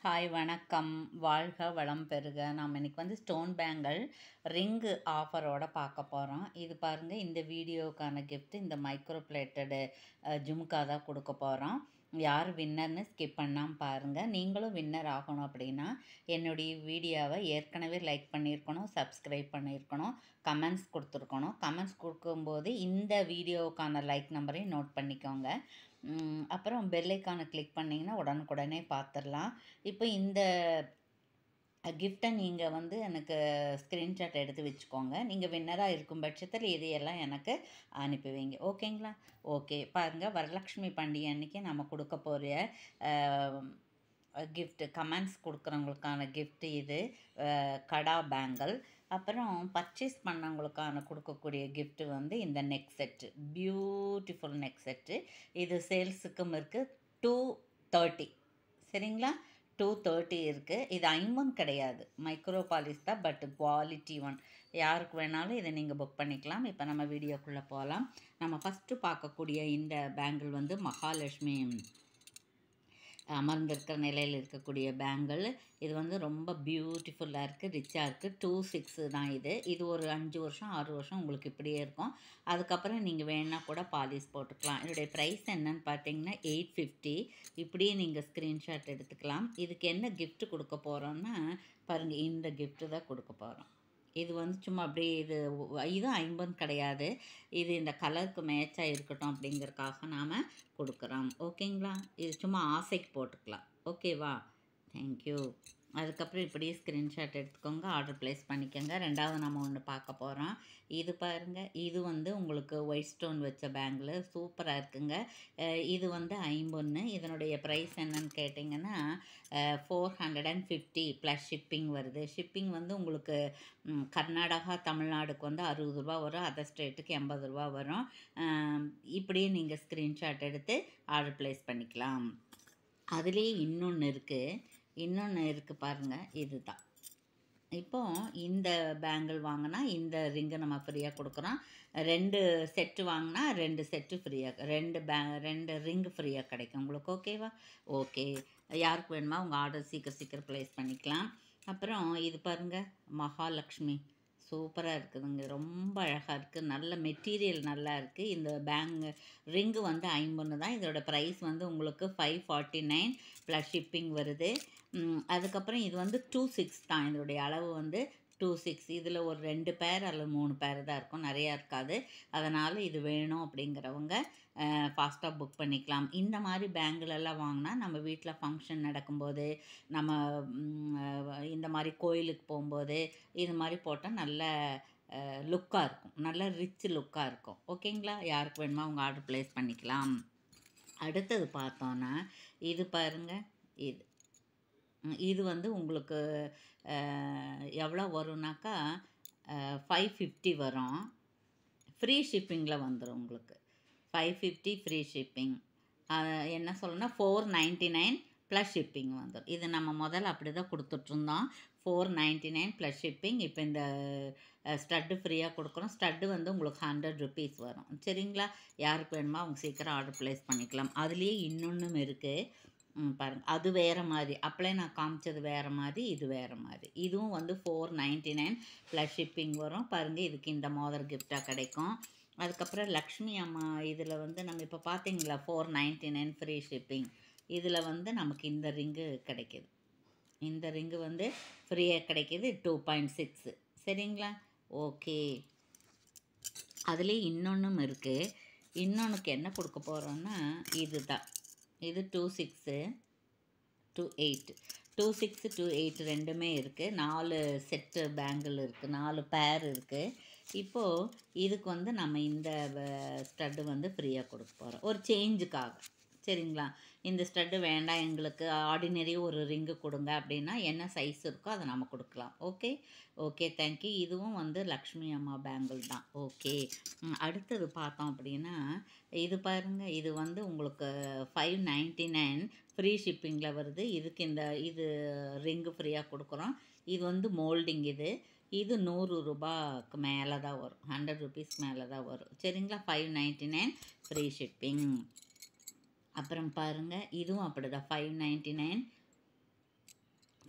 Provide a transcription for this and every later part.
hi வணக்கம் வாழ்க வளம் பெறுக நாம் இன்னைக்கு வந்து ஸ்டோன் பேங்கிள் ரிங்கு ஆஃபரோட பார்க்க போகிறோம் இது பாருங்கள் இந்த வீடியோக்கான gift இந்த மைக்ரோ பிளேட்டடு ஜும்கா தான் கொடுக்க போகிறோம் யார் வின்னர்னு ஸ்கிப் பண்ணாமல் பாருங்கள் நீங்களும் வின்னர் ஆகணும் அப்படின்னா என்னுடைய வீடியோவை ஏற்கனவே லைக் பண்ணியிருக்கணும் சப்ஸ்கிரைப் பண்ணியிருக்கணும் கமெண்ட்ஸ் கொடுத்துருக்கணும் கமெண்ட்ஸ் கொடுக்கும்போது இந்த வீடியோவுக்கான லைக் நம்பரையும் நோட் பண்ணிக்கோங்க ம், அப்புறம் பெல்லைக்கானை கிளிக் பண்ணிங்கன்னா உடனுக்குடனே பார்த்துடலாம் இப்போ இந்த கிஃப்ட்டை நீங்கள் வந்து எனக்கு ஸ்க்ரீன்ஷாட் எடுத்து வச்சுக்கோங்க நீங்கள் வின்னராக இருக்கும் பட்சத்தில் இதையெல்லாம் எனக்கு அனுப்பி வைங்க ஓகேங்களா ஓகே பாருங்கள் வரலக்ஷ்மி பண்டிகை அன்னைக்கு நம்ம கொடுக்க போகிற gift கமெண்ட்ஸ் கொடுக்குறவங்களுக்கான gift இது அஹ், கடா பேங்கிள் அப்புறம் பர்ச்சேஸ் பண்ணவங்களுக்கான கொடுக்கக்கூடிய gift வந்து இந்த neck set beautiful neck set இது சேல்ஸுக்கும் இருக்குது டூ தேர்ட்டி சரிங்களா டூ தேர்ட்டி இருக்குது இது ஐம்பன் கிடையாது மைக்ரோ பாலிஸ் தான் பட் குவாலிட்டி ஒன் யாருக்கு வேணாலும் இதை நீங்கள் புக் பண்ணிக்கலாம் இப்போ நம்ம வீடியோக்குள்ளே போகலாம் நம்ம ஃபஸ்ட்டு பார்க்கக்கூடிய இந்த பேங்கிள் வந்து மகாலட்சுமி அமர்ந்திருக்கிற நிலையில் இருக்கக்கூடிய பேங்கிள் இது வந்து ரொம்ப பியூட்டிஃபுல்லாக இருக்குது ரிச்சாக இருக்குது டூ சிக்ஸு தான் இது இது ஒரு அஞ்சு வருஷம் ஆறு வருஷம் உங்களுக்கு இப்படியே இருக்கும் அதுக்கப்புறம் நீங்கள் வேணால் கூட பாலிஷ் போட்டுக்கலாம் இதோடைய ப்ரைஸ் என்னன்னு பார்த்தீங்கன்னா எயிட் ஃபிஃப்டி இப்படியே நீங்கள் ஸ்க்ரீன்ஷாட் எடுத்துக்கலாம் இதுக்கு என்ன gift கொடுக்க போகிறோன்னா பாருங்கள் இந்த gift தான் கொடுக்க போகிறோம் இது வந்து சும்மா அப்படியே இது இது ஐம்பது கிடையாது இது இந்த கலருக்கு மேட்சாக இருக்கட்டும் அப்படிங்கறக்காக நாம் கொடுக்குறோம் ஓகேங்களா இது சும்மா ஆசைக்கு போட்டுக்கலாம் ஓகேவா தேங்க்யூ அதுக்கப்புறம் இப்படியே ஸ்க்ரீன்ஷாட் எடுத்துக்கோங்க ஆர்டர் ப்ளேஸ் பண்ணிக்கோங்க ரெண்டாவது நம்ம ஒன்று பார்க்க போகிறோம் இது பாருங்கள் இது வந்து உங்களுக்கு ஒயிட் ஸ்டோன் வச்ச பேங்கில் சூப்பராக இருக்குங்க அஹ் இது வந்து ஐம்பொன்று இதனுடைய ப்ரைஸ் என்னன்னு கேட்டிங்கன்னா four hundred and fifty plus shipping வருது ஷிப்பிங் வந்து உங்களுக்கு ம், கர்நாடகா தமிழ்நாடுக்கு வந்து அறுபது ரூபா வரும் அதர் ஸ்டேட்டுக்கு எண்பது ரூபா வரும் அஹ் இப்படியே நீங்கள் ஸ்க்ரீன்ஷாட் எடுத்து ஆர்டர் ப்ளேஸ் பண்ணிக்கலாம் அதுலேயே இன்னொன்று இருக்குது இன்னொன்று இருக்குது பாருங்கள் இதுதான் இப்போ இந்த பேங்கிள் வாங்கினா இந்த ரிங்கை நம்ம ஃப்ரீயாக கொடுக்குறோம் ரெண்டு செட்டு வாங்கினா ரெண்டு செட்டு ஃப்ரீயாக ரெண்டு பே ரெண்டு ரிங்கு ஃப்ரீயாக கிடைக்கும் உங்களுக்கு ஓகேவா ஓகே யாருக்கு வேணுமா உங்கள் ஆர்டர் சீக்கிரம் சீக்கிரம் ப்ளேஸ் பண்ணிக்கலாம் அப்புறம் இது பாருங்கள் மகாலட்சுமி சூப்பராக இருக்குதுங்க ரொம்ப அழகாக இருக்குது நல்ல மெட்டீரியல் நல்லா இருக்குது இந்த பேங் ரிங்கு வந்து ஐம்பொன்று தான் இதோட ப்ரைஸ் வந்து உங்களுக்கு five forty nine plus shipping வருது ம், அதுக்கப்புறம் இது வந்து டூ சிக்ஸ் தான் இதோடைய அளவு வந்து டூ சிக்ஸ் இதில் ஒரு ரெண்டு பேர் அல்லது மூணு பேர் தான் இருக்கும் நிறையா இருக்காது அதனால் இது வேணும் அப்படிங்கிறவங்க ஃபாஸ்ட்டாக புக் பண்ணிக்கலாம் இந்த மாதிரி பேங்கிள் எல்லாம் வாங்கினா நம்ம வீட்டில் ஃபங்க்ஷன் நடக்கும்போது நம்ம ம், அஹ், இந்த மாதிரி கோயிலுக்கு போகும்போது இது மாதிரி போட்டால் நல்ல லுக்காக இருக்கும் நல்ல ரிச் லுக்காக இருக்கும் ஓகேங்களா யாருக்கு வேணுமோ அவங்க ஆர்டர் ப்ளேஸ் பண்ணிக்கலாம் அடுத்தது பார்த்தோன்னா இது பாருங்க இது ம், இது வந்து உங்களுக்கு அஹ், எவ்வளோ வரும்னாக்கா ஃபைவ் ஃபிஃப்டி வரும் ஃப்ரீ ஷிப்பிங்கில் வந்துடும் உங்களுக்கு ஃபைவ் ஃபிஃப்டி ஃப்ரீ ஷிப்பிங் என்ன சொல்லணும்னா four ninety nine plus shipping வந்துடும் இது நம்ம முதல்ல அப்படி தான் கொடுத்துட்ருந்தோம் four ninety nine plus shipping இப்போ இந்த ஸ்டட்டு ஃப்ரீயாக கொடுக்குறோம் ஸ்டட்டு வந்து உங்களுக்கு ஹண்ட்ரட் ருபீஸ் வரும் சரிங்களா யாருக்கு வேணுமோ அவங்க சீக்கிரம் ஆர்டர் ப்ளேஸ் பண்ணிக்கலாம் அதுலேயே இன்னொன்றும் இருக்குது ம், பாருங்க அது வேறு மாதிரி அப்படியே நான் காமிச்சது வேறு மாதிரி இது வேறு மாதிரி இதுவும் வந்து four ninety nine plus shipping வரும் பாருங்கள் இதுக்கு இந்த மோதர் கிஃப்டாக கிடைக்கும் அதுக்கப்புறம் லக்ஷ்மி அம்மா இதில் வந்து நம்ம இப்போ பார்த்தீங்களா four ninety nine free shipping இதில் வந்து நமக்கு இந்த ரிங்கு கிடைக்கிது இந்த ரிங்கு வந்து ஃப்ரீயாக கிடைக்கிது டூ பாயிண்ட் சிக்ஸு சரிங்களா ஓகே அதுலேயே இன்னொன்றும் இருக்குது இன்னொன்றுக்கு என்ன கொடுக்க போகிறோன்னா இது தான் இது two six two eight two six two eight ரெண்டுமே இருக்குது நாலு செட்டு பேங்கிள் இருக்குது நாலு பேர் இருக்குது இப்போது இதுக்கு வந்து நம்ம இந்த ஸ்டட்டு வந்து ஃப்ரீயாக கொடுக்க போகிறோம் ஒரு சேஞ்சுக்காக சரிங்களா இந்த ஸ்டட்டு வேண்டாம் எங்களுக்கு ஆர்டினரி ஒரு ரிங்கு கொடுங்க அப்படின்னா என்ன சைஸ் இருக்கோ அதை நம்ம கொடுக்கலாம் ஓகே ஓகே தேங்க்யூ இதுவும் வந்து லக்ஷ்மி அம்மா பேங்கிள் தான் ஓகே அடுத்தது பார்த்தோம் அப்படின்னா இது பாருங்க இது வந்து உங்களுக்கு ஃபைவ் நைன்ட்டி நைன் ஃப்ரீ ஷிப்பிங்கில் வருது இதுக்கு இந்த இது ரிங்கு ஃப்ரீயாக கொடுக்குறோம் இது வந்து மோல்டிங் இது இது நூறு ரூபாய்க்கு மேலே தான் வரும் ஹண்ட்ரட் ருபீஸ் மேலே தான் வரும் சரிங்களா five ninety nine free shipping அப்புறம் பாருங்கள் இதுவும் அப்படி தான் five ninety nine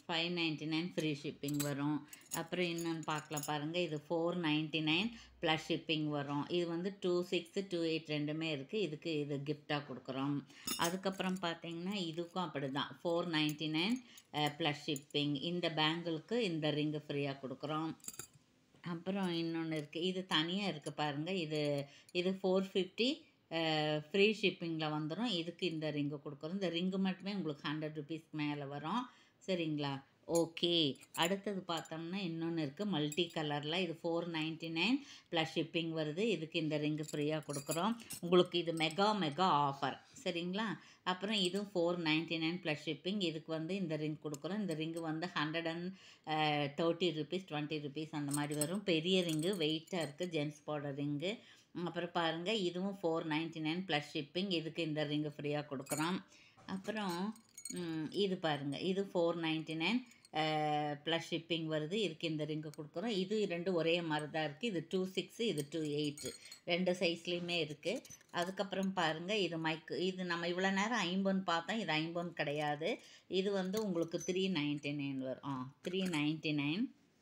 five ninety nine free shipping வரும் அப்புறம் இன்னொன்று பார்க்கலாம் பாருங்கள் இது four ninety nine plus shipping வரும் இது வந்து டூ சிக்ஸு டூ எயிட் ரெண்டுமே இருக்குது இதுக்கு இது கிஃப்டாக கொடுக்குறோம் அதுக்கப்புறம் பார்த்தீங்கன்னா இதுக்கும் அப்படி தான் four ninety nine plus shipping இந்த பேங்கிளுக்கு இந்த ரிங்கு ஃப்ரீயாக கொடுக்குறோம் அப்புறம் இன்னொன்று இருக்குது இது தனியாக இருக்குது பாருங்கள் இது இது ஃபோர் ஃபிஃப்டி ஃப்ரீ ஷிப்பிங்கில் வந்துடும் இதுக்கு இந்த ரிங்கு கொடுக்குறோம் இந்த ரிங்கு மட்டுமே உங்களுக்கு ஹண்ட்ரட் ருபீஸ்க்கு மேலே வரும் சரிங்களா ஓகே அடுத்தது பார்த்தோம்னா இன்னொன்று இருக்குது மல்டி கலரில் இது four ninety nine plus shipping வருது இதுக்கு இந்த ரிங்கு ஃப்ரீயாக கொடுக்குறோம் உங்களுக்கு இது மெகா மெகா ஆஃபர் சரிங்களா அப்புறம் இதுவும் four ninety nine plus shipping இதுக்கு வந்து இந்த ரிங் கொடுக்குறோம் இந்த ரிங்கு வந்து hundred and thirty rupees twenty rupees அந்த மாதிரி வரும் பெரிய ரிங்கு வெயிட்டாக இருக்குது ஜென்ஸ் போட ரிங்கு அப்புறம் பாருங்கள் இதுவும் four ninety nine plus shipping இதுக்கு இந்த ரிங்கு ஃப்ரீயாக கொடுக்குறோம் அப்புறம் ம், இது பாருங்கள் இது four ninety nine plus shipping வருது இதுக்கு இந்த ரிங்கு கொடுக்குறோம் இது ரெண்டு ஒரே மாதிரி தான் இருக்குது இது டூ சிக்ஸு இது டூ எயிட்டு ரெண்டு சைஸ்லேயுமே இருக்குது அதுக்கப்புறம் பாருங்கள் இது மைக்கு இது நம்ம இவ்வளோ நேரம் ஐம்பொன் பார்த்தோம் இது ஐம்பொன் கிடையாது இது வந்து உங்களுக்கு த்ரீ நைன்ட்டி நைன் வரும் ஆ three ninety nine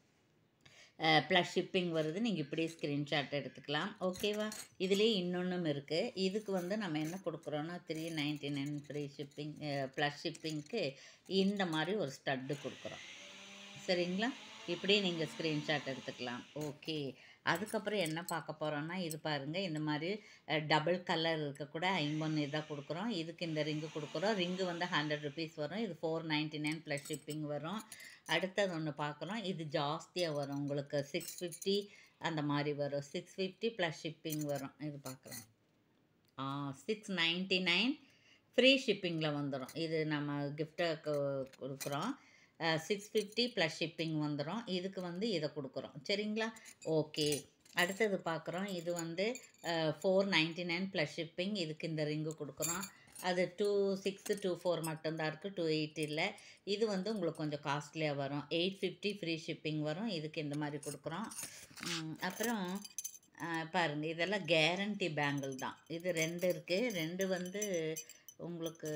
plus shipping வருது நீங்கள் இப்படியே ஸ்க்ரீன்ஷாட் எடுத்துக்கலாம் ஓகேவா இதுலேயே இன்னொன்றும் இருக்குது இதுக்கு வந்து நம்ம என்ன கொடுக்குறோன்னா three ninety nine free shipping plus ஷிப்பிங்க்கு இந்த மாதிரி ஒரு ஸ்டட்டு கொடுக்குறோம் சரிங்களா இப்படியே நீங்கள் ஸ்க்ரீன்ஷாட் எடுத்துக்கலாம் ஓகே அதுக்கப்புறம் என்ன பார்க்க போகிறோன்னா இது பாருங்கள் இந்த மாதிரி டபுள் கலர் இருக்கக்கூட ஐம்பொன் இதாக கொடுக்குறோம் இதுக்கு இந்த ரிங்கு கொடுக்குறோம் ரிங்கு வந்து ஹண்ட்ரட் ருபீஸ் வரும் இது four ninety nine plus shipping வரும் அடுத்தது ஒன்று பார்க்குறோம் இது ஜாஸ்தியாக வரும் உங்களுக்கு சிக்ஸ் ஃபிஃப்டி அந்த மாதிரி வரும் சிக்ஸ் ஃபிஃப்டி ப்ளஸ் ஷிப்பிங் வரும் இது பார்க்குறோம் சிக்ஸ் நைன்ட்டி நைன் ஃப்ரீ ஷிப்பிங்கில் வந்துடும் இது நம்ம கிஃப்டாக கொடுக்குறோம் சிக்ஸ் ஃபிஃப்டி ப்ளஸ் ஷிப்பிங் வந்துடும் இதுக்கு வந்து இதை கொடுக்குறோம் சரிங்களா ஓகே அடுத்தது பார்க்குறோம் இது வந்து four ninety nine plus shipping இதுக்கு இந்த ரிங்கு கொடுக்குறோம் அது டூ சிக்ஸு டூ ஃபோர் மட்டும்தான் இருக்குது டூ எயிட் இல்லை இது வந்து உங்களுக்கு கொஞ்சம் காஸ்ட்லியாக வரும் எயிட் ஃபிஃப்டி ஃப்ரீ ஷிப்பிங் வரும் இதுக்கு இந்த மாதிரி கொடுக்குறோம் ம், அப்புறம் பாருங்கள் இதெல்லாம் கேரண்டி பேங்கிள் தான் இது ரெண்டு இருக்குது ரெண்டு வந்து உங்களுக்கு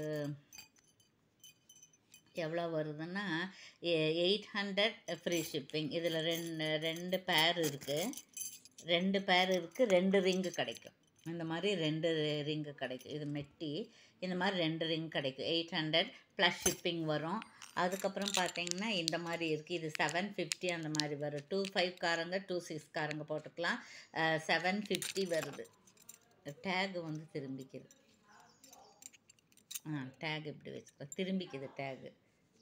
எவ்வளோ வருதுன்னா எயிட் ஹண்ட்ரட் ஃப்ரீ ஷிப்பிங் இதில் ரெண்டு ரெண்டு பேர் இருக்குது ரெண்டு பேர் இருக்குது ரெண்டு ரிங்கு கிடைக்கும் இந்த மாதிரி ரெண்டு ரிங்கு கிடைக்கும் இது மெட்டி இந்த மாதிரி ரெண்டு ரிங் கிடைக்கும் எயிட் ஹண்ட்ரட் ப்ளஸ் ஷிப்பிங் வரும் அதுக்கப்புறம் பார்த்தீங்கன்னா இந்த மாதிரி இருக்குது இது செவன் ஃபிஃப்டி அந்த மாதிரி வரும் டூ ஃபைவ் காரங்க டூ சிக்ஸ் காரங்க போட்டுக்கலாம் செவன் ஃபிஃப்டி வருது டேக் வந்து திரும்பிக்குது ஆ டேக் இப்படி வச்சுக்கலாம் திரும்பிக்குது tag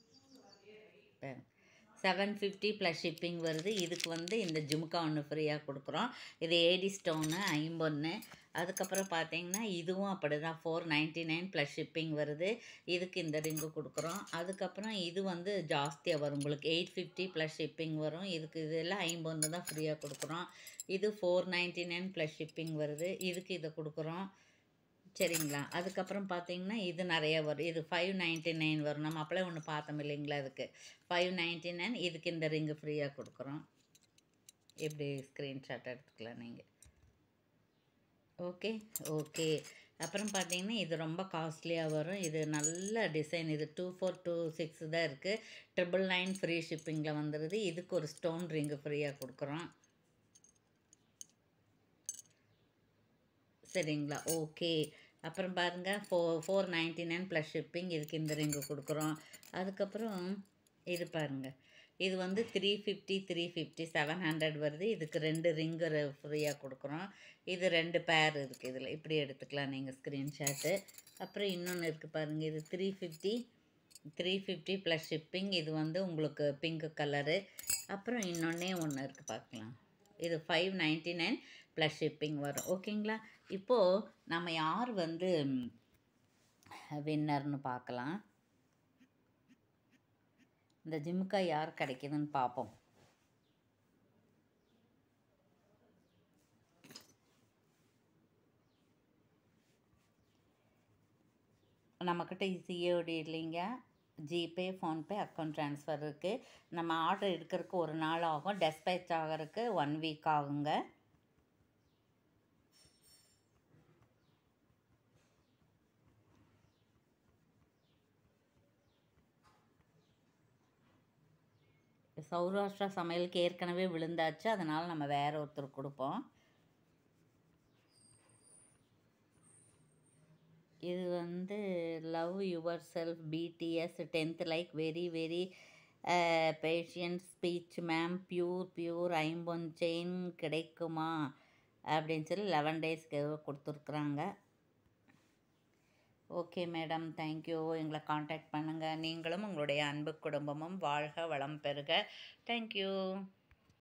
seven fifty plus shipping வருது இதுக்கு வந்து இந்த ஜும்கா ஒன்று ஃப்ரீயாக கொடுக்குறோம் இது ஏடி ஸ்டோனு ஐம்பொன்று அதுக்கப்புறம் பார்த்தீங்கன்னா இதுவும் அப்படி தான் four ninety nine plus shipping வருது இதுக்கு இந்த ரிங்கு கொடுக்குறோம் அதுக்கப்புறம் இது வந்து ஜாஸ்தியாக வரும் உங்களுக்கு எயிட் ஃபிஃப்டி ப்ளஸ் ஷிப்பிங் வரும் இதுக்கு இதெல்லாம் ஐம்பொன்று தான் ஃப்ரீயாக கொடுக்குறோம் இது four ninety nine plus shipping வருது இதுக்கு இதை கொடுக்குறோம் சரிங்களா அதுக்கப்புறம் பார்த்தீங்கன்னா இது நிறைய வரும் இது ஃபைவ் நைன்ட்டி நைன் வரும் நம்ம அப்பளே ஒன்று பார்த்தோம் இல்லைங்களா அதுக்கு ஃபைவ் நைன்ட்டி நைன் இதுக்கு இந்த ரிங்கு ஃப்ரீயாக கொடுக்குறோம் இப்படி ஸ்க்ரீன்ஷாட் எடுத்துக்கலாம் நீங்கள் ஓகே ஓகே அப்புறம் பார்த்தீங்கன்னா இது ரொம்ப காஸ்ட்லியாக வரும் இது நல்ல டிசைன் இது டூ ஃபோர் டூ சிக்ஸ் தான் இருக்குது ட்ரிபிள் நைன் ஃப்ரீ ஷிப்பிங்கில் வந்துடுது இதுக்கு ஒரு ஸ்டோன் ரிங்கு ஃப்ரீயாக கொடுக்குறோம் சரிங்களா ஓகே அப்புறம் பாருங்கள் four four ninety nine plus shipping இதுக்கு இந்த ரிங்கு கொடுக்குறோம் அதுக்கப்புறம் இது பாருங்கள் இது வந்து three fifty three fifty seven hundred வருது இதுக்கு ரெண்டு ரிங்கு ஃப்ரீயாக கொடுக்குறோம் இது ரெண்டு பேர் இருக்குது இதில் இப்படி எடுத்துக்கலாம் நீங்கள் ஸ்க்ரீன்ஷாட்டு அப்புறம் இன்னொன்று இருக்குது பாருங்கள் இது three fifty three fifty plus shipping இது வந்து உங்களுக்கு பிங்க் கலரு அப்புறம் இன்னொன்னே ஒன்று இருக்குது பார்க்கலாம் இது five ninety nine plus shipping வரும் ஓகேங்களா இப்போது நம்ம யார் வந்து வின்னர்னு பார்க்கலாம் இந்த ஜிம்கா யார் கிடைக்குதுன்னு பார்ப்போம் நம்மக்கிட்ட சிஓடி இல்லைங்க ஜிபே ஃபோன்பே அக்கௌண்ட் ட்ரான்ஸ்ஃபர் இருக்குது நம்ம ஆர்டர் எடுக்கிறதுக்கு ஒரு நாள் ஆகும் டெஸ்பேச் ஆகிறதுக்கு ஒன் வீக் ஆகுங்க சௌராஷ்டிரா சமையலுக்கு ஏற்கனவே விழுந்தாச்சு அதனால் நம்ம வேற ஒருத்தருக்கு கொடுப்போம் இது வந்து love yourself BTS tenth like very very patient speech ma'am pure pure ஐம்பொன் செயின் கிடைக்குமா அப்படின்னு சொல்லி லெவன் டேஸ்க்கு கொடுத்துருக்குறாங்க ஓகே மேடம் தேங்க்யூ எங்களை காண்டாக்ட் பண்ணுங்கள் நீங்களும் உங்களுடைய அன்பு குடும்பமும் வாழ்க வளம் பெறுக தேங்க்யூ